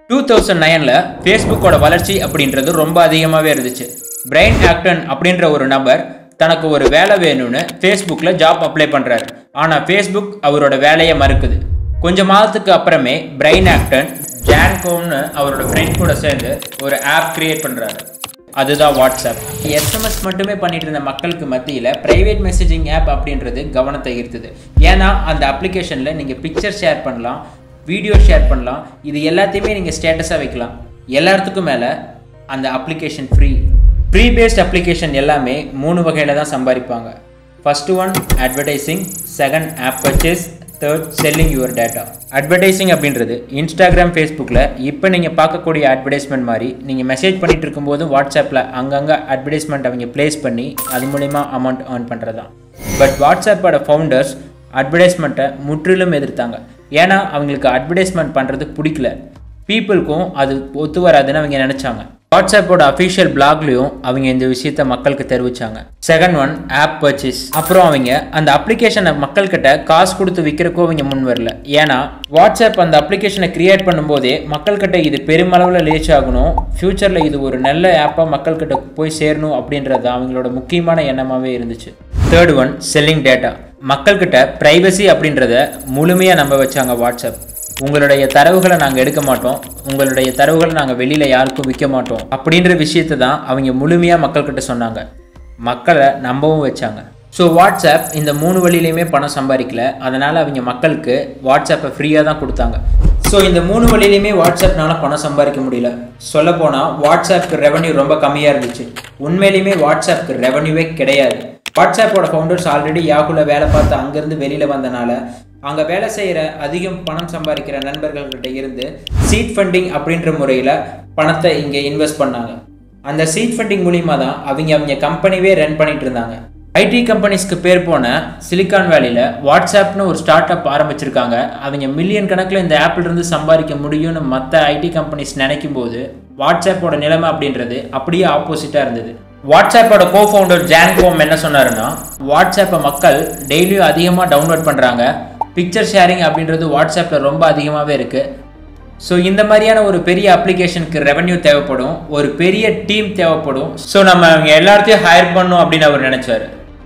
two thousand நைனில் ஃபேஸ்புக்கோட வளர்ச்சி அப்படின்றது ரொம்ப அதிகமாகவே இருந்துச்சு பிரைன் ஆக்டன் அப்படின்ற ஒரு நபர் தனக்கு ஒரு வேலை வேணும்னு ஃபேஸ்புக்கில் ஜாப் அப்ளை பண்ணுறாரு ஆனால் ஃபேஸ்புக் அவரோட வேலையை மறுக்குது கொஞ்ச மாதத்துக்கு அப்புறமே பிரைன் ஆக்டன் ஜான்கோம்னு அவரோட ஃப்ரெண்ட் கூட சேர்ந்து ஒரு ஆப் கிரியேட் பண்ணுறாரு அதுதான் வாட்ஸ்அப் எஸ்எம்எஸ் மட்டுமே பண்ணிட்டு இருந்த மக்களுக்கு மத்தியில் ப்ரைவேட் மெசேஜிங் ஆப் அப்படின்றது கவனத்தை ஈர்த்தது ஏன்னா அந்த அப்ளிகேஷனில் நீங்கள் பிக்சர் ஷேர் பண்ணலாம் வீடியோ ஷேர் பண்ணலாம் இது எல்லாத்தையுமே நீங்கள் ஸ்டேட்டஸாக வைக்கலாம் எல்லாத்துக்கும் மேலே அந்த application free free based application எல்லாமே மூணு வகையில் தான் சம்பாதிப்பாங்க first one advertising second app purchase third selling your data advertising அப்படின்றது இன்ஸ்டாகிராம் ஃபேஸ்புக்கில் இப்போ நீங்கள் பார்க்கக்கூடிய அட்வர்டைஸ்மெண்ட் மாதிரி நீங்கள் மெசேஜ் பண்ணிட்டு இருக்கும்போது வாட்ஸ்அப்பில் அங்கங்கே அட்வர்டைஸ்மெண்ட் அவங்க ப்ளேஸ் பண்ணி அது மூலிமா அமௌண்ட் ஏர்ன் பண்ணுறது தான் பட் வாட்ஸ்அப்போட ஃபவுண்டர்ஸ் அட்வர்டைஸ்மெண்ட்டை முற்றிலும் எதிர்த்தாங்க ஏன்னா அவங்களுக்கு அட்வர்டைஸ்மெண்ட் பண்ணுறது பிடிக்கல பீப்புளுக்கும் அது ஒத்து வராதுன்னு அவங்க நினச்சாங்க வாட்ஸ்அப்போட அஃபிஷியல் பிளாக்லேயும் அவங்க இந்த விஷயத்த மக்களுக்கு தெரிவிச்சாங்க செகண்ட் ஒன் ஆப் பர்ச்சேஸ் அப்புறம் அவங்க அந்த அப்ளிகேஷனை மக்கள்கிட்ட காசு கொடுத்து விற்கிறக்கோ அவங்க முன் வரல ஏன்னா வாட்ஸ்அப் அந்த அப்ளிகேஷனை கிரியேட் பண்ணும்போதே மக்கள்கிட்ட இது பெருமளவில் ரீச் ஆகணும் ஃப்யூச்சரில் இது ஒரு நல்ல ஆப்பாக மக்கள்கிட்ட போய் சேரணும் அப்படின்றது அவங்களோட முக்கியமான எண்ணமாகவே இருந்துச்சு தேர்ட் ஒன் செல்லிங் டேட்டா மக்கள்கிட்ட ப்ரைவசி அப்படின்றத முழுமையாக நம்ப வச்சாங்க வாட்ஸ்அப் உங்களுடைய தரவுகளை நாங்கள் எடுக்க மாட்டோம் உங்களுடைய தரவுகளை நாங்கள் வெளியில் யாருக்கும் விற்க மாட்டோம் அப்படின்ற விஷயத்தை தான் அவங்க முழுமையாக மக்கள்கிட்ட சொன்னாங்க மக்களை நம்பவும் வச்சாங்க ஸோ வாட்ஸ்அப் இந்த மூணு வழியிலையுமே பணம் சம்பாதிக்கல அதனால் அவங்க மக்களுக்கு வாட்ஸ்அப்பை ஃப்ரீயாக தான் கொடுத்தாங்க ஸோ இந்த மூணு வழியிலையுமே வாட்ஸ்அப்னால பணம் சம்பாதிக்க முடியல சொல்லப்போனால் வாட்ஸ்அப்க்கு ரெவன்யூ ரொம்ப கம்மியாக இருந்துச்சு உண்மையிலுமே வாட்ஸ்அப்க்கு ரெவன்யூவே கிடையாது வாட்ஸ்அப்போட ஃபவுண்டர்ஸ் ஆல்ரெடி யாகுல வேலை பார்த்து அங்கேருந்து வெளியில் வந்தனால அங்கே வேலை செய்கிற அதிகம் பணம் சம்பாதிக்கிற நண்பர்கள்கிட்ட இருந்து சீட் ஃபண்டிங் அப்படின்ற முறையில் பணத்தை இங்கே இன்வெஸ்ட் பண்ணாங்க அந்த சீட் ஃபண்டிங் மூலிமா தான் அவங்க அவங்க கம்பெனிவே ரன் பண்ணிட்டு இருந்தாங்க ஐடி கம்பெனிஸ்க்கு பேர் போன சிலிக்கான் வேலியில் வாட்ஸ்அப்னு ஒரு ஸ்டார்ட் அப் ஆரம்பிச்சிருக்காங்க அவங்க மில்லியன் கணக்கில் இந்த ஆப்பில் இருந்து சம்பாதிக்க முடியும்னு மற்ற ஐடி கம்பெனிஸ் நினைக்கும் போது வாட்ஸ்அப்போட நிலைமை அப்படின்றது அப்படியே ஆப்போசிட்டாக இருந்தது வாட்ஸ்அப்போட கோ ஃபவுண்டர் ஜான்கோம் என்ன சொன்னாருன்னா வாட்ஸ்அப்பை மக்கள் டெய்லியும் அதிகமாக டவுன்லோட் பண்ணுறாங்க பிக்சர் ஷேரிங் அப்படின்றது வாட்ஸ்அப்பில் ரொம்ப அதிகமாகவே இருக்குது ஸோ இந்த மாதிரியான ஒரு பெரிய அப்ளிகேஷனுக்கு ரெவன்யூ தேவைப்படும் ஒரு பெரிய டீம் தேவைப்படும் ஸோ நம்ம அவங்க எல்லாத்தையும் ஹையர் பண்ணணும் அப்படின்னு அவர் நினச்சாரு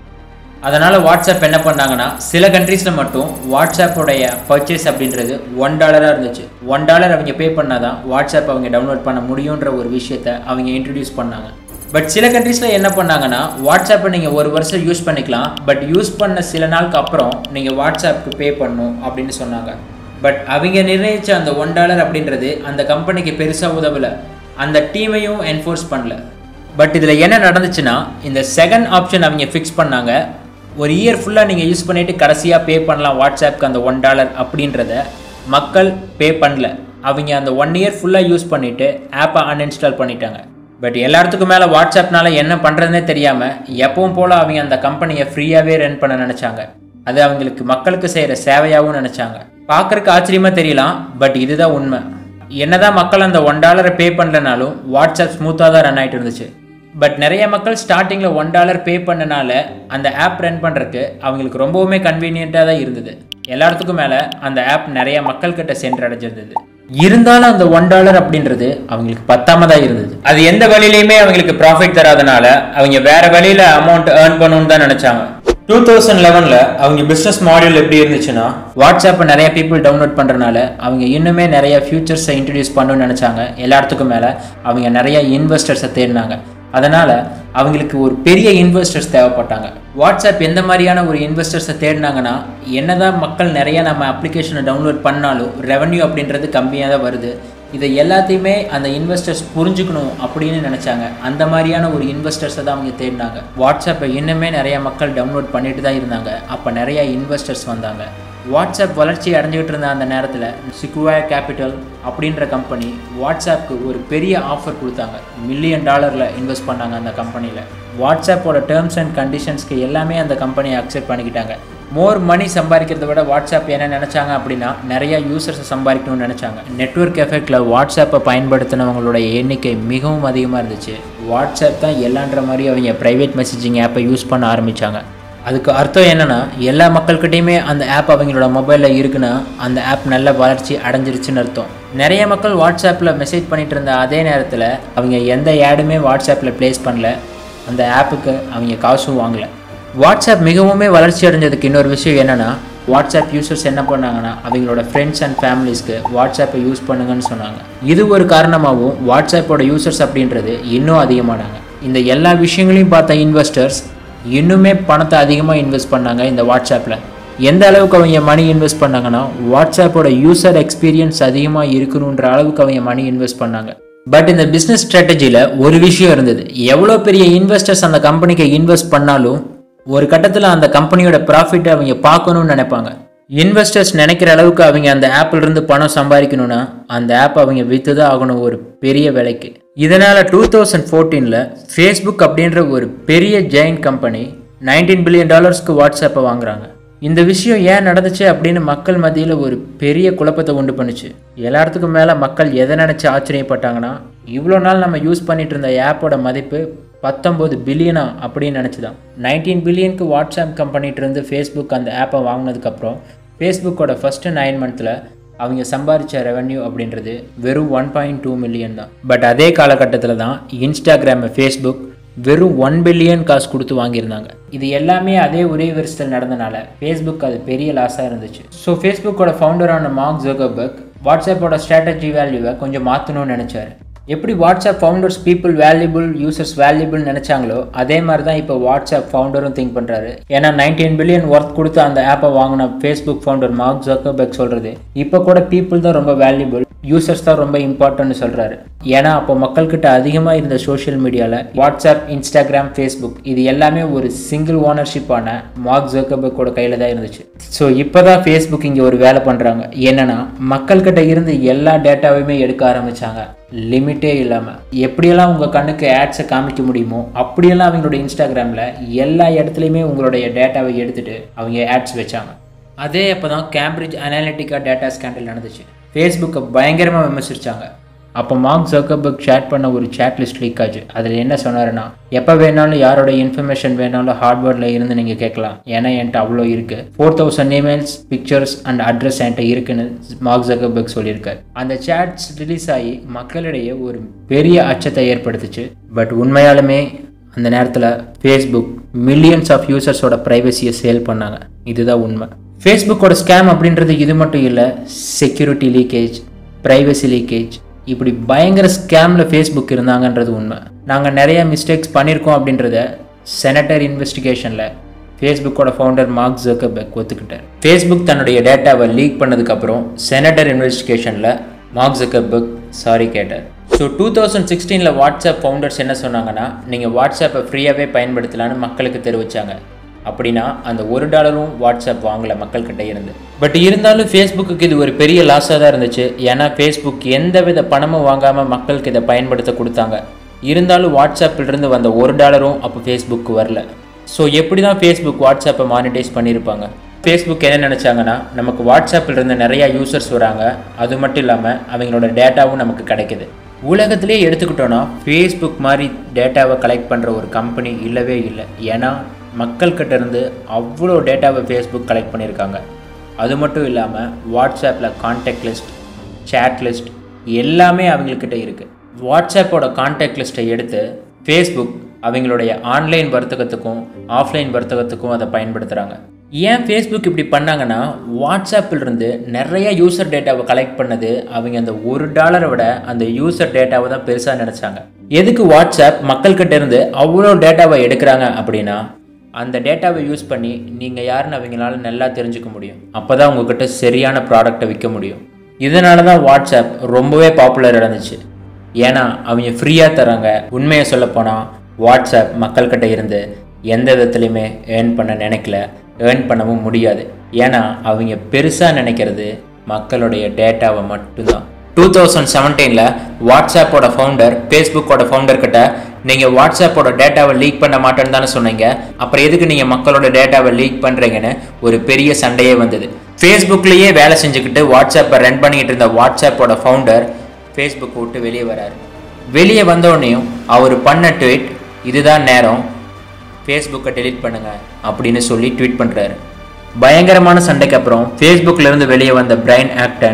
அதனால் வாட்ஸ்அப் என்ன பண்ணாங்கன்னா சில கண்ட்ரீஸில் மட்டும் வாட்ஸ்அப்போடைய பர்ச்சேஸ் அப்படின்றது ஒன் டாலராக இருந்துச்சு ஒன் டாலர் அவங்க பே பண்ணால் தான் வாட்ஸ்அப் அவங்க டவுன்லோட் பண்ண முடியுன்ற ஒரு விஷயத்த அவங்க இன்ட்ரடியூஸ் பண்ணாங்க பட் சில கண்ட்ரீஸில் என்ன பண்ணாங்கன்னா வாட்ஸ்அப்பை நீங்கள் ஒரு வருஷம் யூஸ் பண்ணிக்கலாம் பட் யூஸ் பண்ண சில நாளுக்கு அப்புறம் நீங்கள் வாட்ஸ்அப்புக்கு பே பண்ணணும் அப்படின்னு சொன்னாங்க பட் அவங்க நிர்ணயித்த அந்த ஒன் டாலர் அப்படின்றது அந்த கம்பெனிக்கு பெருசாக உதவலை அந்த டீமையும் என்ஃபோர்ஸ் பண்ணல பட் இதில் என்ன நடந்துச்சுன்னா இந்த செகண்ட் ஆப்ஷன் அவங்க ஃபிக்ஸ் பண்ணாங்க ஒரு இயர் ஃபுல்லாக நீங்கள் யூஸ் பண்ணிவிட்டு கடைசியாக பே பண்ணலாம் வாட்ஸ்அப்க்கு அந்த ஒன் டாலர் அப்படின்றத மக்கள் பே பண்ணல அவங்க அந்த ஒன் இயர் ஃபுல்லாக யூஸ் பண்ணிவிட்டு ஆப்பை அன்இன்ஸ்டால் பண்ணிட்டாங்க பட் எல்லாத்துக்கும் மேலே வாட்ஸ்அப்னால என்ன பண்ணுறதுனே தெரியாமல் எப்பவும் போல் அவங்க அந்த கம்பெனியை ஃப்ரீயாகவே ரன் பண்ண நினச்சாங்க அது அவங்களுக்கு மக்களுக்கு செய்கிற சேவையாகவும் நினச்சாங்க பார்க்குறக்கு ஆச்சரியமாக தெரியலாம் பட் இதுதான் உண்மை என்னதான் மக்கள் அந்த ஒன் டாலரை பே பண்ணலனாலும் வாட்ஸ்அப் ஸ்மூத்தாக தான் ரன் ஆகிட்டு இருந்துச்சு பட் நிறைய மக்கள் ஸ்டார்டிங்கில் ஒன் டாலர் பே பண்ணனால அந்த ஆப் ரன் பண்ணுறதுக்கு அவங்களுக்கு ரொம்பவுமே கன்வீனியண்ட்டாக தான் இருந்தது எல்லாத்துக்கும் மேலே அந்த ஆப் நிறைய மக்கள்கிட்ட சென்றடைஞ்சிருந்தது இருந்தாலும் அந்த ஒன் டாலர் அப்படின்றது அவங்களுக்கு பத்தாம தான் இருந்தது அது எந்த வழியிலையுமே அவங்களுக்கு ப்ராஃபிட் தராதனால அவங்க வேற வழியில அமௌண்ட் ஏர்ன் பண்ணணும்னு தான் நினைச்சாங்க டூ தௌசண்ட் லெவனில் அவங்க பிஸ்னஸ் மாடியூல் எப்படி இருந்துச்சுன்னா வாட்ஸ்அப்பை நிறைய பீப்புள் டவுன்லோட் பண்ணுறனால அவங்க இன்னுமே நிறைய ஃபியூச்சர்ஸை இன்ட்ரடியூஸ் பண்ணணும்னு நினச்சாங்க எல்லாத்துக்கும் மேலே அவங்க நிறைய இன்வெஸ்டர்ஸை தேடினாங்க அதனால் அவங்களுக்கு ஒரு பெரிய இன்வெஸ்டர்ஸ் தேவைப்பட்டாங்க வாட்ஸ்அப் எந்த மாதிரியான ஒரு இன்வெஸ்டர்ஸை தேடினாங்கன்னா என்னதான் மக்கள் நிறைய நம்ம அப்ளிகேஷனை டவுன்லோட் பண்ணாலும் ரெவன்யூ அப்படின்றது கம்மியாக தான் வருது இதை எல்லாத்தையுமே அந்த இன்வெஸ்டர்ஸ் புரிஞ்சுக்கணும் அப்படின்னு நினச்சாங்க அந்த மாதிரியான ஒரு இன்வெஸ்டர்ஸை தான் அவங்க தேடினாங்க வாட்ஸ்அப்பை இன்னுமே நிறைய மக்கள் டவுன்லோட் பண்ணிட்டு தான் இருந்தாங்க அப்போ நிறைய இன்வெஸ்டர்ஸ் வந்தாங்க வாட்ஸ்அப் வளர்ச்சி அடைஞ்சிக்கிட்டு இருந்த அந்த நேரத்தில் சிக்குவாய கேபிட்டல் அப்படின்ற கம்பெனி வாட்ஸ்அப்புக்கு ஒரு பெரிய ஆஃபர் கொடுத்தாங்க மில்லியன் டாலரில் இன்வெஸ்ட் பண்ணாங்க அந்த கம்பெனியில் வாட்ஸ்அப்போட டேர்ம்ஸ் அண்ட் கண்டிஷன்ஸ்க்கு எல்லாமே அந்த கம்பெனியை அக்செப்ட் பண்ணிக்கிட்டாங்க மோர் மணி சம்பாதிக்கிறத விட வாட்ஸ்அப் என்ன நினச்சாங்க அப்படின்னா நிறைய யூசர்ஸை சம்பாதிக்கணும்னு நினச்சாங்க நெட்ஒர்க் எஃபெக்டில் வாட்ஸ்அப்பை பயன்படுத்தினவங்களோட எண்ணிக்கை மிகவும் அதிகமாக இருந்துச்சு வாட்ஸ்அப் தான் எல்லான்ற மாதிரி அவங்க ப்ரைவேட் மெசேஜிங் ஆப்பை யூஸ் பண்ண ஆரம்பித்தாங்க அதுக்கு அர்த்தம் என்னென்னா எல்லா மக்கள்கிட்டையுமே அந்த ஆப் அவங்களோட மொபைலில் இருக்குன்னா அந்த ஆப் நல்ல வளர்ச்சி அடைஞ்சிருச்சுன்னு அர்த்தம் நிறைய மக்கள் வாட்ஸ்அப்பில் மெசேஜ் பண்ணிட்டு இருந்த அதே நேரத்தில் அவங்க எந்த ஆடுமே வாட்ஸ்அப்பில் ப்ளேஸ் பண்ணல அந்த ஆப்புக்கு அவங்க காசும் வாங்கல வாட்ஸ்அப் மிகவுமே வளர்ச்சி அடைஞ்சதுக்கு இன்னொரு விஷயம் என்னென்னா வாட்ஸ்அப் யூசர்ஸ் என்ன பண்ணாங்கன்னா அவங்களோட ஃப்ரெண்ட்ஸ் அண்ட் ஃபேமிலிஸ்க்கு வாட்ஸ்அப்பை யூஸ் பண்ணுங்கன்னு சொன்னாங்க இது ஒரு காரணமாகவும் வாட்ஸ்அப்போட யூசர்ஸ் அப்படின்றது இன்னும் அதிகமானாங்க இந்த எல்லா விஷயங்களையும் பார்த்த இன்வெஸ்டர்ஸ் இன்னுமே பணத்தை அதிகமாக இன்வெஸ்ட் பண்ணாங்க இந்த வாட்ஸ்அப்பில் எந்த அளவுக்கு அவங்க மணி இன்வெஸ்ட் பண்ணாங்கன்னா வாட்ஸ்அப்போட யூசர் எக்ஸ்பீரியன்ஸ் அதிகமாக இருக்கணுன்ற அளவுக்கு அவங்க மணி இன்வெஸ்ட் பண்ணாங்க பட் இந்த பிஸ்னஸ் ஸ்ட்ராட்டஜியில் ஒரு விஷயம் இருந்தது எவ்வளோ பெரிய இன்வெஸ்டர்ஸ் அந்த கம்பெனிக்கு இன்வெஸ்ட் பண்ணாலும் ஒரு கட்டத்தில் அந்த கம்பெனியோட ப்ராஃபிட்டை அவங்க பார்க்கணும்னு நினைப்பாங்க இன்வெஸ்டர்ஸ் நினைக்கிற அளவுக்கு அவங்க அந்த ஆப்ல இருந்து பணம் சம்பாதிக்கணும்னா அந்த ஆப் அவங்க விற்று தான் ஆகணும் ஒரு பெரிய விலைக்கு இதனால் டூ தௌசண்ட் ஃபோர்டீனில் ஃபேஸ்புக் அப்படின்ற ஒரு பெரிய ஜெயின் கம்பெனி நைன்டீன் பில்லியன் டாலர்ஸ்க்கு வாட்ஸ்அப்பை வாங்குறாங்க இந்த விஷயம் ஏன் நடந்துச்சு அப்படின்னு மக்கள் மத்தியில் ஒரு பெரிய குழப்பத்தை உண்டு பண்ணுச்சு எல்லாத்துக்கும் மேலே மக்கள் எதை நினச்சி ஆச்சரியப்பட்டாங்கன்னா இவ்வளோ நாள் நம்ம யூஸ் பண்ணிட்டு இருந்த ஆப்போட மதிப்பு பத்தொம்போது பில்லியனா அப்படின்னு நினச்சி தான் நைன்டீன் பில்லியனுக்கு வாட்ஸ்அப் கம்பெனிட்டு இருந்து ஃபேஸ்புக் அந்த ஆப்பை வாங்கினதுக்கப்புறம் ஃபேஸ்புக்கோட ஃபஸ்ட்டு நைன் மந்த்தில் அவங்க சம்பாதிச்ச ரெவென்யூ அப்படின்றது வெறும் ஒன் பாயிண்ட் டூ மில்லியன் தான் பட் அதே காலகட்டத்தில் தான் இன்ஸ்டாகிராமை ஃபேஸ்புக் வெறும் ஒன் பில்லியன் காசு கொடுத்து வாங்கியிருந்தாங்க இது எல்லாமே அதே ஒரே வருஷத்தில் நடந்தனால ஃபேஸ்புக் அது பெரிய லாஸாக இருந்துச்சு ஸோ ஃபேஸ்புக்கோட ஃபவுண்டரான மார்க் ஜோகபர்க் வாட்ஸ்அப்போட ஸ்ட்ராட்டஜி வேல்யூவை கொஞ்சம் மாற்றணும்னு நினச்சாரு எப்படி WhatsApp founders people valuable users valuable நினச்சாங்களோ அதே மாதிரி தான் இப்போ வாட்ஸ்அப் ஃபவுண்டரும் திங்க் பண்ணுறாரு ஏன்னா நைன்டீன் பில்லியன் ஒர்த் கொடுத்து அந்த ஆப்பை வாங்கின ஃபேஸ்புக் ஃபவுண்டர் மார்க் ஜக்கர்பெக் சொல்கிறது இப்போ கூட பீப்புள் தான் ரொம்ப வேல்யூபிள் யூசர்ஸ் தான் ரொம்ப இம்பார்ட்டன்ட்னு சொல்கிறாரு ஏன்னா அப்போ மக்கள்கிட்ட அதிகமாக இருந்த சோஷியல் மீடியாவில் வாட்ஸ்அப் இன்ஸ்டாகிராம் ஃபேஸ்புக் இது எல்லாமே ஒரு சிங்கிள் ஓனர்ஷிப்பான மார்க் ஜக்கர்பெக்கோட கையில் தான் இருந்துச்சு ஸோ இப்போ தான் ஃபேஸ்புக் இங்கே ஒரு வேலை பண்ணுறாங்க என்னன்னா மக்கள்கிட்ட இருந்து எல்லா டேட்டாவையுமே எடுக்க ஆரம்பித்தாங்க லிமிட்டே இல்லாமல் எப்படியெல்லாம் உங்கள் கண்ணுக்கு ஆட்ஸை காமிக்க முடியுமோ அப்படியெல்லாம் அவங்களோட இன்ஸ்டாகிராமில் எல்லா இடத்துலையுமே உங்களுடைய டேட்டாவை எடுத்துகிட்டு அவங்க ஆட்ஸ் வச்சாங்க அதே அப்போ தான் கேம்பிரிட்ஜ் அனாலிட்டிக்கா டேட்டா ஸ்கேண்டல் நடந்துச்சு ஃபேஸ்புக்கை பயங்கரமாக விமர்சிச்சாங்க அப்போ மார்க் ஜக்கர்பர்க் சேட் பண்ண ஒரு சேட் லிஸ்ட் லீக் ஆச்சு அதில் என்ன சொன்னாருன்னா எப்போ வேணாலும் யாரோட இன்ஃபர்மேஷன் வேணாலும் ஹார்ட்வேர்டில் இருந்து நீங்கள் கேட்கலாம் ஏன்னா என்கிட்ட அவ்வளோ இருக்குது four thousand emails pictures and address என்கிட்ட இருக்குன்னு மார்க் ஜக்கர்பர்க் சொல்லியிருக்காரு அந்த சேட்ஸ் ரிலீஸ் ஆகி மக்களிடையே ஒரு பெரிய அச்சத்தை ஏற்படுத்துச்சு பட் உண்மையாலுமே அந்த நேரத்தில் ஃபேஸ்புக் மில்லியன்ஸ் ஆஃப் யூசர்ஸோட ப்ரைவசியை சேல் பண்ணாங்க இதுதான் உண்மை ஃபேஸ்புக்கோட ஸ்கேம் அப்படின்றது இது மட்டும் இல்லை செக்யூரிட்டி லீக்கேஜ் ப்ரைவசி லீக்கேஜ் இப்படி பயங்கர ஸ்கேமில் ஃபேஸ்புக் இருந்தாங்கன்றது உண்மை நாங்கள் நிறைய மிஸ்டேக்ஸ் பண்ணியிருக்கோம் அப்படின்றத செனட்டர் இன்வெஸ்டிகேஷனில் ஃபேஸ்புக்கோட ஃபவுண்டர் மார்க் ஜக்கர்பெக் ஒத்துக்கிட்டார் ஃபேஸ்புக் தன்னுடைய டேட்டாவை லீக் பண்ணதுக்கப்புறம் செனட்டர் இன்வெஸ்டிகேஷனில் மார்க் ஜக்கர்பெக் சாரி கேட்டார் ஸோ டூ தௌசண்ட் சிக்ஸ்டீனில் வாட்ஸ்அப் ஃபவுண்டர்ஸ் என்ன சொன்னாங்கன்னா நீங்கள் வாட்ஸ்அப்பை ஃப்ரீயாகவே பயன்படுத்தலான்னு மக்களுக்கு தெரிவித்தாங்க அப்படின்னா அந்த ஒரு டாலரும் வாட்ஸ்அப் வாங்கலை மக்கள்கிட்ட இருந்து பட் இருந்தாலும் ஃபேஸ்புக்கு இது ஒரு பெரிய லாஸாக தான் இருந்துச்சு ஏன்னா ஃபேஸ்புக் எந்த வித பணமும் வாங்காமல் மக்களுக்கு இதை பயன்படுத்த கொடுத்தாங்க இருந்தாலும் வாட்ஸ்அப்பிலிருந்து வந்த ஒரு டாலரும் அப்போ ஃபேஸ்புக்கு வரல ஸோ எப்படி தான் ஃபேஸ்புக் வாட்ஸ்அப்பை மானிட்டைஸ் பண்ணியிருப்பாங்க ஃபேஸ்புக் என்ன நினச்சாங்கன்னா நமக்கு வாட்ஸ்அப்பில் இருந்து நிறையா யூசர்ஸ் வராங்க அது மட்டும் இல்லாமல் அவங்களோட டேட்டாவும் நமக்கு கிடைக்குது உலகத்திலே எடுத்துக்கிட்டோன்னா ஃபேஸ்புக் மாதிரி டேட்டாவை கலெக்ட் பண்ணுற ஒரு கம்பெனி இல்லவே இல்லை ஏன்னா மக்கள்கிட்ட இருந்து அவ்வளோ டேட்டாவை ஃபேஸ்புக் கலெக்ட் பண்ணியிருக்காங்க அது மட்டும் இல்லாமல் வாட்ஸ்அப்பில் கான்டாக்ட் லிஸ்ட் சேட் லிஸ்ட் எல்லாமே அவங்கக்கிட்ட இருக்குது வாட்ஸ்அப்போட கான்டாக்ட் லிஸ்ட்டை எடுத்து ஃபேஸ்புக் அவங்களுடைய ஆன்லைன் வர்த்தகத்துக்கும் ஆஃப்லைன் வர்த்தகத்துக்கும் அதை பயன்படுத்துகிறாங்க ஏன் ஃபேஸ்புக் இப்படி பண்ணாங்கன்னா வாட்ஸ்அப்பில் இருந்து நிறைய யூசர் டேட்டாவை கலெக்ட் பண்ணது அவங்க அந்த ஒரு டாலரை விட அந்த யூசர் டேட்டாவை தான் பெருசாக நினச்சாங்க எதுக்கு வாட்ஸ்அப் மக்கள்கிட்ட இருந்து அவ்வளோ டேட்டாவை எடுக்கிறாங்க அப்படின்னா அந்த டேட்டாவை யூஸ் பண்ணி நீங்கள் யாருன்னு அவங்களால நல்லா தெரிஞ்சுக்க முடியும் அப்போ தான் உங்ககிட்ட சரியான ப்ராடக்டை விற்க முடியும் இதனால தான் வாட்ஸ்அப் ரொம்பவே பாப்புலர் இருந்துச்சு ஏன்னா அவங்க ஃப்ரீயாக தராங்க உண்மையை சொல்லப்போனால் வாட்ஸ்அப் மக்கள்கிட்ட இருந்து எந்த விதத்துலையுமே ஏர்ன் பண்ண நினைக்கல ஏர்ன் பண்ணவும் முடியாது ஏன்னா அவங்க பெருசாக நினைக்கிறது மக்களுடைய டேட்டாவை மட்டும்தான் டூ தௌசண்ட் செவன்டீனில் வாட்ஸ்அப்போட ஃபவுண்டர் ஃபேஸ்புக்கோட ஃபவுண்டர் கிட்ட நீங்கள் வாட்ஸ்அப்போட டேட்டாவை லீக் பண்ண மாட்டேன்னு தானே சொன்னீங்க அப்புறம் எதுக்கு நீங்கள் மக்களோட டேட்டாவை லீக் பண்ணுறீங்கன்னு ஒரு பெரிய சண்டையே வந்தது ஃபேஸ்புக்லேயே வேலை செஞ்சுக்கிட்டு வாட்ஸ்அப்பை ரன் பண்ணிக்கிட்டு இருந்த வாட்ஸ்அப்போட ஃபவுண்டர் ஃபேஸ்புக் விட்டு வெளியே வராரு வெளியே வந்தோடனேயும் அவர் பண்ண ட்வீட் இதுதான் நேரம் ஃபேஸ்புக்கை டெலீட் பண்ணுங்க அப்படின்னு சொல்லி ட்வீட் பண்ணுறாரு பயங்கரமான சண்டைக்கு அப்புறம் ஃபேஸ்புக்கில் இருந்து வெளியே வந்த பிரைன் ஆக்டன்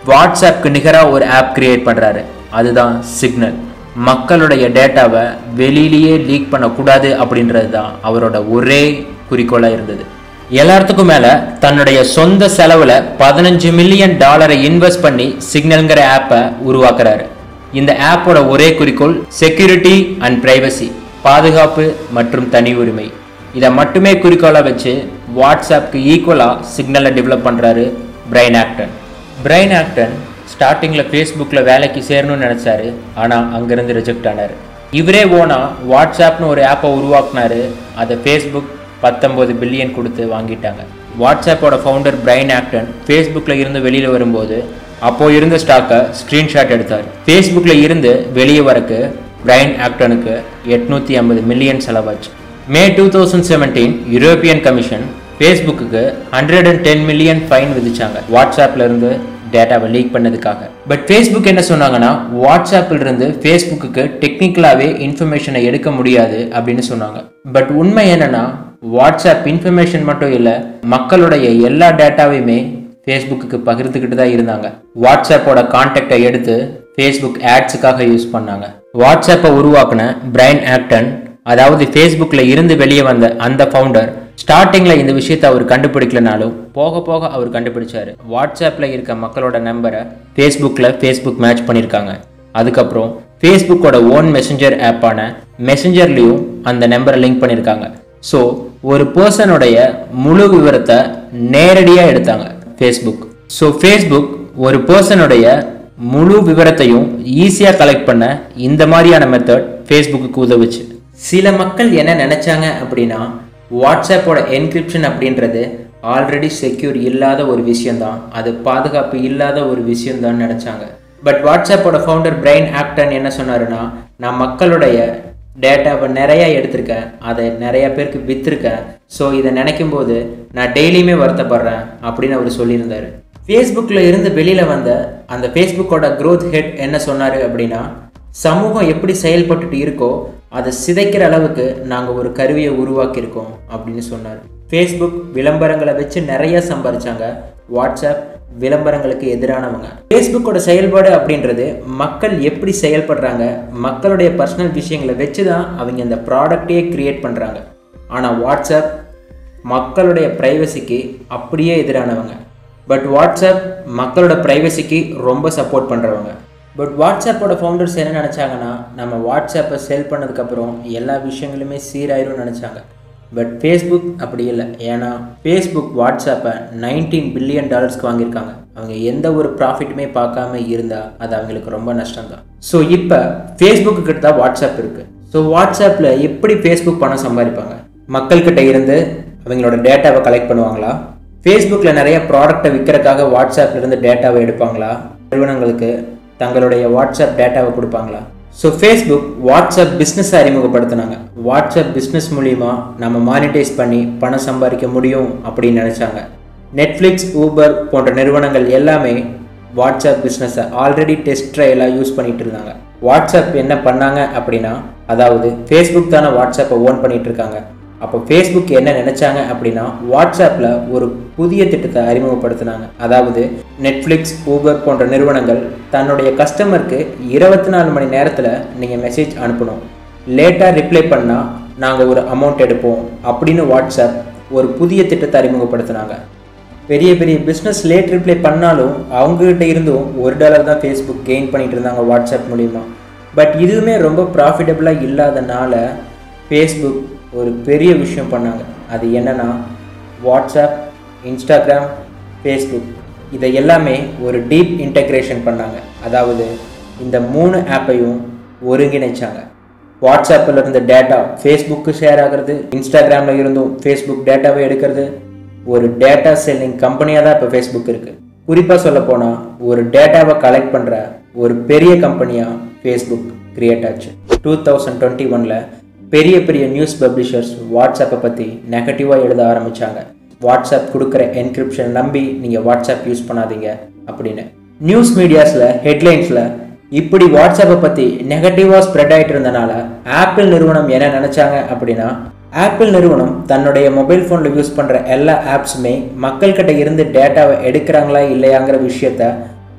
வாட்ஸ்அப்க்கு நிகராக ஒரு ஆப் கிரியேட் பண்ணுறாரு அதுதான் சிக்னல் மக்களுடைய டேட்டாவை வெளியிலேயே லீக் பண்ணக்கூடாது அப்படின்றது தான் அவரோட ஒரே குறிக்கோளாக இருந்தது எல்லாத்துக்கும் மேலே தன்னுடைய சொந்த செலவில் பதினஞ்சு மில்லியன் டாலரை இன்வெஸ்ட் பண்ணி சிக்னல்ங்கிற ஆப்பை உருவாக்குறாரு இந்த ஆப்போட ஒரே குறிக்கோள் செக்யூரிட்டி அண்ட் பிரைவசி பாதுகாப்பு மற்றும் தனி உரிமை இதை மட்டுமே குறிக்கோளாக வச்சு வாட்ஸ்அப்க்கு ஈக்குவலாக சிக்னலை டெவலப் பண்ணுறாரு பிரைன் ஆக்டன் பிரைன் ஆக்டன் ஸ்டார்டிங்கில் ஃபேஸ்புக்கில் வேலைக்கு சேரணும்னு நினச்சாரு ஆனால் அங்கேருந்து ரிஜெக்ட் ஆனார் இவரே ஓனா வாட்ஸ்அப்னு ஒரு ஆப்பை உருவாக்குனாரு அதை ஃபேஸ்புக் பத்தொம்போது பில்லியன் கொடுத்து வாங்கிட்டாங்க வாட்ஸ்அப்போட ஃபவுண்டர் பிரைன் ஆக்டன் ஃபேஸ்புக்கில் இருந்து வெளியில் வரும்போது அப்போது இருந்த ஸ்டாக்கை ஸ்க்ரீன்ஷாட் எடுத்தார் ஃபேஸ்புக்கில் இருந்து வெளியே வரக்கு பிரைன் ஆக்டனுக்கு எட்நூற்றி ஐம்பது மில்லியன் செலவாச்சு May two thousand seventeen European Commission ஃபேஸ்புக்கு hundred and ten million fine விதிச்சாங்க வாட்ஸ்அப்ல இருந்து டேட்டாவை லீக் பண்ணதுக்காக பட் ஃபேஸ்புக் என்ன சொன்னாங்கன்னா வாட்ஸ்அப்பில் இருந்து ஃபேஸ்புக்கு டெக்னிக்கலாகவே இன்ஃபர்மேஷனை எடுக்க முடியாது அப்படின்னு சொன்னாங்க பட் உண்மை என்னன்னா வாட்ஸ்அப் இன்ஃபர்மேஷன் மட்டும் இல்லை மக்களுடைய எல்லா டேட்டாவையுமே ஃபேஸ்புக்கு பகிர்ந்துக்கிட்டு தான் இருந்தாங்க வாட்ஸ்அப்போட கான்டாக்டை எடுத்து ஃபேஸ்புக் ஆட்ஸுக்காக யூஸ் பண்ணாங்க வாட்ஸ்அப்பை உருவாக்குன பிரைன் ஆக்டன் அதாவது ஃபேஸ்புக்கில் இருந்து வெளியே வந்த அந்த ஃபவுண்டர் ஸ்டார்டிங்கில் இந்த விஷயத்தை அவர் கண்டுபிடிக்கலனாலும் போக போக அவர் கண்டுபிடிச்சாரு வாட்ஸ்அப்பில் இருக்க மக்களோட நம்பரை ஃபேஸ்புக்கில் ஃபேஸ்புக் மேட்ச் பண்ணியிருக்காங்க அதுக்கப்புறம் ஃபேஸ்புக்கோட ஓன் மெசஞ்சர் ஆப்பான மெசஞ்சர்லேயும் அந்த நம்பரை லிங்க் பண்ணியிருக்காங்க ஸோ ஒரு பர்சனுடைய முழு விவரத்தை நேரடியாக எடுத்தாங்க ஃபேஸ்புக் ஸோ ஃபேஸ்புக் ஒரு பர்சனுடைய முழு விவரத்தையும் ஈஸியாக கலெக்ட் பண்ண இந்த மாதிரியான மெத்தட் ஃபேஸ்புக்கு உதவுச்சு சில மக்கள் என்ன நினைச்சாங்க அப்படின்னா வாட்ஸ்அப்போட என்கிரிப்ஷன் அப்படின்றது ஆல்ரெடி செக்யூர் இல்லாத ஒரு விஷயம்தான் அது பாதுகாப்பு இல்லாத ஒரு விஷயம்தான் நினச்சாங்க பட் வாட்ஸ்அப்போட ஃபவுண்டர் பிரைன் ஆக்டன் என்ன சொன்னாருன்னா நான் மக்களுடைய டேட்டாவை நிறைய எடுத்திருக்கேன் அதை நிறைய பேருக்கு விற்றுருக்கேன் ஸோ இதை நினைக்கும் போது நான் டெய்லியுமே வருத்தப்படுறேன் அப்படின்னு அவர் சொல்லியிருந்தாரு ஃபேஸ்புக்கில் இருந்து வெளியில் வந்த அந்த ஃபேஸ்புக்கோட growth ஹெட் என்ன சொன்னார் அப்படின்னா சமூகம் எப்படி செயல்பட்டுட்டு இருக்கோ அதை சிதைக்கிற அளவுக்கு நாங்கள் ஒரு கருவியை உருவாக்கியிருக்கோம் அப்படின்னு சொன்னார் ஃபேஸ்புக் விளம்பரங்களை வச்சு நிறைய சம்பாரிச்சாங்க வாட்ஸ்அப் விளம்பரங்களுக்கு எதிரானவங்க ஃபேஸ்புக்கோட செயல்பாடு அப்படின்றது மக்கள் எப்படி செயல்படுறாங்க மக்களுடைய பர்சனல் விஷயங்களை வச்சு தான் அவங்க இந்த ப்ராடக்டையே கிரியேட் பண்ணுறாங்க ஆனால் வாட்ஸ்அப் மக்களுடைய ப்ரைவசிக்கு அப்படியே எதிரானவங்க பட் வாட்ஸ்அப் மக்களோட ப்ரைவசிக்கு ரொம்ப சப்போர்ட் பண்ணுறவங்க பட் வாட்ஸ்அப்போட ஃபவுண்டர்ஸ் என்ன நினச்சாங்கன்னா நம்ம வாட்ஸ்அப்பை செல் பண்ணதுக்கப்புறம் எல்லா விஷயங்களுமே சீராயிரும்னு நினச்சாங்க பட் ஃபேஸ்புக் அப்படி இல்லை ஏன்னா ஃபேஸ்புக் வாட்ஸ்அப்பை நைன்டீன் பில்லியன் டாலர்ஸ்க்கு வாங்கியிருக்காங்க அவங்க எந்த ஒரு ப்ராஃபிட்டுமே பார்க்காம இருந்தால் அது அவங்களுக்கு ரொம்ப நஷ்டம் தான் ஸோ இப்போ ஃபேஸ்புக்கு கிட்ட தான் வாட்ஸ்அப் இருக்குது ஸோ வாட்ஸ்அப்பில் எப்படி ஃபேஸ்புக் பணம் சம்பாதிப்பாங்க மக்கள்கிட்ட இருந்து அவங்களோட டேட்டாவை கலெக்ட் பண்ணுவாங்களா ஃபேஸ்புக்கில் நிறைய ப்ராடக்ட்டை விற்கிறதுக்காக வாட்ஸ்அப்ல இருந்து டேட்டாவை எடுப்பாங்களா நிறுவனங்களுக்கு தங்களுடைய வாட்ஸ்அப் டேட்டாவை கொடுப்பாங்களா ஸோ ஃபேஸ்புக் வாட்ஸ்அப் பிஸ்னஸ் அறிமுகப்படுத்தினாங்க வாட்ஸ்அப் பிஸ்னஸ் மூலிமா நம்ம மானிட்டைஸ் பண்ணி பணம் சம்பாதிக்க முடியும் அப்படின்னு நினச்சாங்க நெட்ஃப்ளிக்ஸ் ஊபர் போன்ற நிறுவனங்கள் எல்லாமே வாட்ஸ்அப் பிஸ்னஸை ஆல்ரெடி டெஸ்ட் ட்ரையலாக யூஸ் பண்ணிட்டு இருந்தாங்க வாட்ஸ்அப் என்ன பண்ணாங்க அப்படின்னா அதாவது ஃபேஸ்புக் தானே வாட்ஸ்அப்பை ஓன் பண்ணிட்டு இருக்காங்க அப்போ ஃபேஸ்புக் என்ன நினைச்சாங்க அப்படின்னா வாட்ஸ்அப்பில் ஒரு புதிய திட்டத்தை அறிமுகப்படுத்தினாங்க அதாவது நெட்ஃப்ளிக்ஸ் ஊபர் போன்ற நிறுவனங்கள் தன்னுடைய கஸ்டமருக்கு இருபத்தி நாலு மணி நேரத்தில் நீங்கள் மெசேஜ் அனுப்பணும் லேட்டாக ரிப்ளை பண்ணால் நாங்கள் ஒரு அமௌண்ட் எடுப்போம் அப்படின்னு வாட்ஸ்அப் ஒரு புதிய திட்டத்தை அறிமுகப்படுத்தினாங்க பெரிய பெரிய பிஸ்னஸ் லேட் ரிப்ளை பண்ணாலும் அவங்ககிட்ட இருந்தும் ஒரு டாலர் தான் ஃபேஸ்புக் கெயின் பண்ணிட்டு இருந்தாங்க வாட்ஸ்அப் மூலிமா பட் இதுவுமே ரொம்ப ப்ராஃபிட்டபுளாக இல்லாதனால ஃபேஸ்புக் ஒரு பெரிய விஷயம் பண்ணாங்க அது என்னன்னா வாட்ஸ்அப் இன்ஸ்டாகிராம் ஃபேஸ்புக் இதை எல்லாமே ஒரு டீப் இன்டகிரேஷன் பண்ணாங்க அதாவது இந்த மூணு ஆப்பையும் ஒருங்கிணைச்சாங்க வாட்ஸ்அப்பில் இருந்த டேட்டா ஃபேஸ்புக்கு ஷேர் ஆகிறது இன்ஸ்டாகிராமில் இருந்தும் ஃபேஸ்புக் டேட்டாவை எடுக்கிறது ஒரு டேட்டா செல்லிங் கம்பெனியாக தான் இப்போ ஃபேஸ்புக் இருக்குது குறிப்பாக சொல்ல போனால் ஒரு டேட்டாவை கலெக்ட் பண்ணுற ஒரு பெரிய கம்பெனியாக ஃபேஸ்புக் கிரியேட் ஆச்சு டூ தௌசண்ட் டுவெண்ட்டி ஒனில் பெரிய பெரிய நியூஸ் பப்ளிஷர்ஸ் வாட்ஸ்அப்பை பற்றி நெகட்டிவாக எழுத ஆரம்பித்தாங்க வாட்ஸ்அப் கொடுக்குற என்கிரிப்ஷன் நம்பி நீங்கள் வாட்ஸ்அப் யூஸ் பண்ணாதீங்க அப்படின்னு நியூஸ் மீடியாஸில் ஹெட்லைன்ஸில் இப்படி வாட்ஸ்அப்பை பற்றி நெகட்டிவாக ஸ்ப்ரெட் ஆகிட்டு இருந்தனால ஆப்பிள் நிறுவனம் என்ன நினச்சாங்க அப்படின்னா ஆப்பிள் நிறுவனம் தன்னுடைய மொபைல் ஃபோனில் யூஸ் பண்ணுற எல்லா ஆப்ஸுமே மக்கள்கிட்ட இருந்து டேட்டாவை எடுக்கிறாங்களா இல்லையாங்கிற விஷயத்த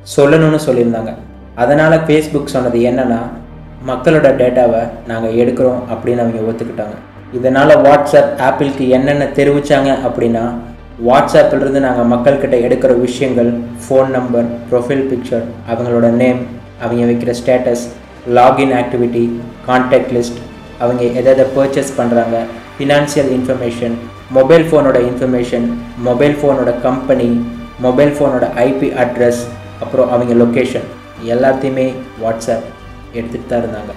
சொல்லணும்னு சொல்லியிருந்தாங்க அதனால் ஃபேஸ்புக் சொன்னது என்னன்னா மக்களோட டேட்டாவை நாங்கள் எடுக்கிறோம் அப்படின்னு அவங்க ஒத்துக்கிட்டாங்க இதனால் வாட்ஸ்அப் ஆப்பிளுக்கு என்னென்ன தெரிவித்தாங்க அப்படின்னா வாட்ஸ்அப்பிலிருந்து நாங்கள் மக்கள்கிட்ட எடுக்கிற விஷயங்கள் ஃபோன் நம்பர் ப்ரொஃபைல் பிக்சர் அவங்களோட நேம் அவங்க வைக்கிற status login activity contact list அவங்க எதை எதை பர்ச்சேஸ் பண்ணுறாங்க ஃபினான்ஷியல் இன்ஃபர்மேஷன் மொபைல் ஃபோனோட இன்ஃபர்மேஷன் மொபைல் ஃபோனோட கம்பெனி மொபைல் ஃபோனோட ஐபி அட்ரஸ் அப்புறம் அவங்க லொக்கேஷன் எல்லாத்தையுமே வாட்ஸ்அப் எடுத்துகிட்டு தான் இருந்தாங்க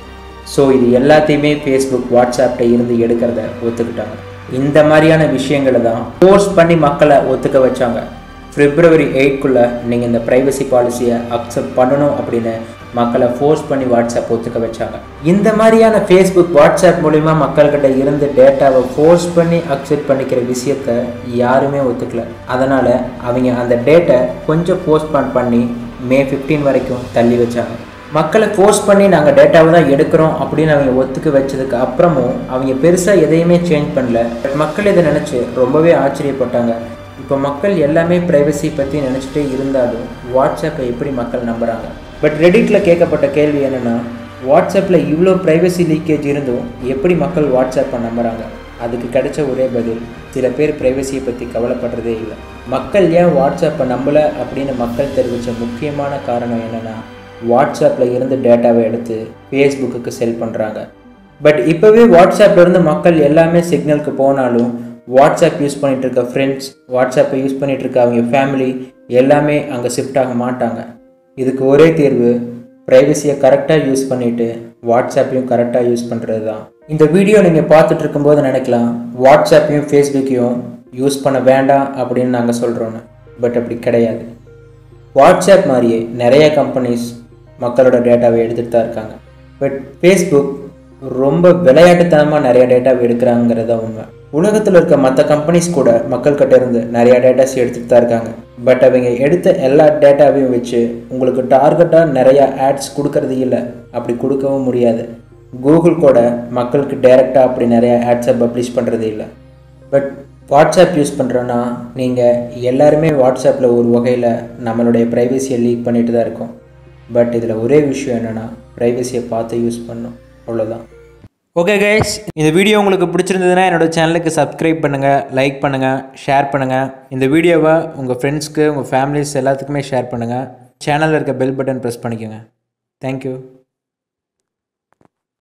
ஸோ இது எல்லாத்தையுமே ஃபேஸ்புக் வாட்ஸ்அப்ட இருந்து எடுக்கிறத ஒத்துக்கிட்டாங்க இந்த மாதிரியான விஷயங்களை தான் ஃபோர்ஸ் பண்ணி மக்களை ஒத்துக்க வச்சாங்க பிப்ரவரி எயிட்குள்ளே நீங்கள் இந்த ப்ரைவசி பாலிசியை அக்செப்ட் பண்ணணும் அப்படின்னு மக்களை ஃபோர்ஸ் பண்ணி வாட்ஸ்அப் ஒத்துக்க வச்சாங்க இந்த மாதிரியான ஃபேஸ்புக் வாட்ஸ்அப் மூலிமா மக்கள்கிட்ட இருந்து டேட்டாவை ஃபோர்ஸ் பண்ணி அக்செப்ட் பண்ணிக்கிற விஷயத்த யாருமே ஒத்துக்கல அதனால் அவங்க அந்த டேட்டை கொஞ்சம் போஸ்ட்பான் பண்ணி மே 15 வரைக்கும் தள்ளி வச்சாங்க மக்களை ஃபோர்ஸ் பண்ணி நாங்கள் டேட்டாவை தான் எடுக்கிறோம் அப்படின்னு அவங்க ஒத்துக்க வச்சதுக்கு அப்புறமும் அவங்க பெருசாக எதையுமே சேஞ்ச் பண்ணல பட் மக்கள் இதை நினச்சி ரொம்பவே ஆச்சரியப்பட்டாங்க இப்போ மக்கள் எல்லாமே ப்ரைவசி பற்றி நினச்சிட்டே இருந்தாலும் வாட்ஸ்அப்பை எப்படி மக்கள் நம்புகிறாங்க பட் ரெடிட்டில் கேட்கப்பட்ட கேள்வி என்னென்னா வாட்ஸ்அப்பில் இவ்வளோ ப்ரைவசி லீக்கேஜ் இருந்தும் எப்படி மக்கள் வாட்ஸ்அப்பை நம்புகிறாங்க அதுக்கு கிடைச்ச ஒரே பதில் சில பேர் ப்ரைவசியை பற்றி கவலைப்படுறதே இல்லை மக்கள் ஏன் வாட்ஸ்அப்பை நம்பலை அப்படின்னு மக்கள் தெரிவித்த முக்கியமான காரணம் என்னென்னா வாட்ஸ்அப்பில் இருந்து டேட்டாவை எடுத்து ஃபேஸ்புக்குக்கு செல் பண்ணுறாங்க பட் இப்போவே வாட்ஸ்அப்ல இருந்து மக்கள் எல்லாமே சிக்னலுக்கு போனாலும் வாட்ஸ்அப் யூஸ் பண்ணிட்டு இருக்க ஃப்ரெண்ட்ஸ் வாட்ஸ்அப்பை யூஸ் பண்ணிட்டு இருக்க அவங்க ஃபேமிலி எல்லாமே அங்கே ஷிஃப்ட் ஆக மாட்டாங்க இதுக்கு ஒரே தீர்வு ப்ரைவசியை கரெக்டாக யூஸ் பண்ணிட்டு வாட்ஸ்அப்பையும் கரெக்டாக யூஸ் பண்ணுறது தான் இந்த வீடியோ நீங்கள் பார்த்துட்டு இருக்கும்போது நினைக்கலாம் வாட்ஸ்அப்பையும் ஃபேஸ்புக்கையும் யூஸ் பண்ண வேண்டாம் அப்படின்னு நாங்கள் சொல்கிறோன்னு பட் அப்படி கிடையாது வாட்ஸ்அப் மாதிரியே நிறைய கம்பெனிஸ் மக்களோட டேட்டாவை எடுத்துகிட்டு தான் இருக்காங்க பட் ஃபேஸ்புக் ரொம்ப விளையாட்டுத்தனமாக நிறைய டேட்டாவை எடுக்கிறாங்கிறது தான் உண்மை உலகத்தில் இருக்க மற்ற கம்பெனிஸ் கூட மக்கள்கிட்ட இருந்து நிறைய டேட்டாஸ் எடுத்துகிட்டு தான் இருக்காங்க பட் அவங்க எடுத்த எல்லா டேட்டாவையும் வச்சு உங்களுக்கு டார்கெட்டாக நிறைய ஆட்ஸ் கொடுக்கறது இல்லை அப்படி கொடுக்கவும் முடியாது கூகுள் கூட மக்களுக்கு டைரெக்டாக அப்படி நிறைய ஆட்ஸை பப்ளிஷ் பண்ணுறது இல்லை பட் வாட்ஸ்அப் யூஸ் பண்ணுறோன்னா நீங்கள் எல்லாருமே வாட்ஸ்அப்பில் ஒரு வகையில் நம்மளுடைய ப்ரைவசியை லீக் பண்ணிட்டு தான் இருக்கோம் பட் இதில் ஒரே விஷயம் என்னென்னா ப்ரைவசியை பார்த்து யூஸ் பண்ணணும் அவ்வளோதான் ஓகே கைஸ் இந்த வீடியோ உங்களுக்கு பிடிச்சிருந்ததுன்னா என்னோட சேனலுக்கு சப்ஸ்கிரைப் பண்ணுங்கள் லைக் பண்ணுங்கள் ஷேர் பண்ணுங்கள் இந்த வீடியோவை உங்கள் ஃப்ரெண்ட்ஸ்க்கு உங்கள் ஃபேமிலிஸ் எல்லாத்துக்குமே ஷேர் பண்ணுங்கள் சேனலில் இருக்க பெல் பட்டன் ப்ரெஸ் பண்ணிக்கோங்க தேங்க்யூ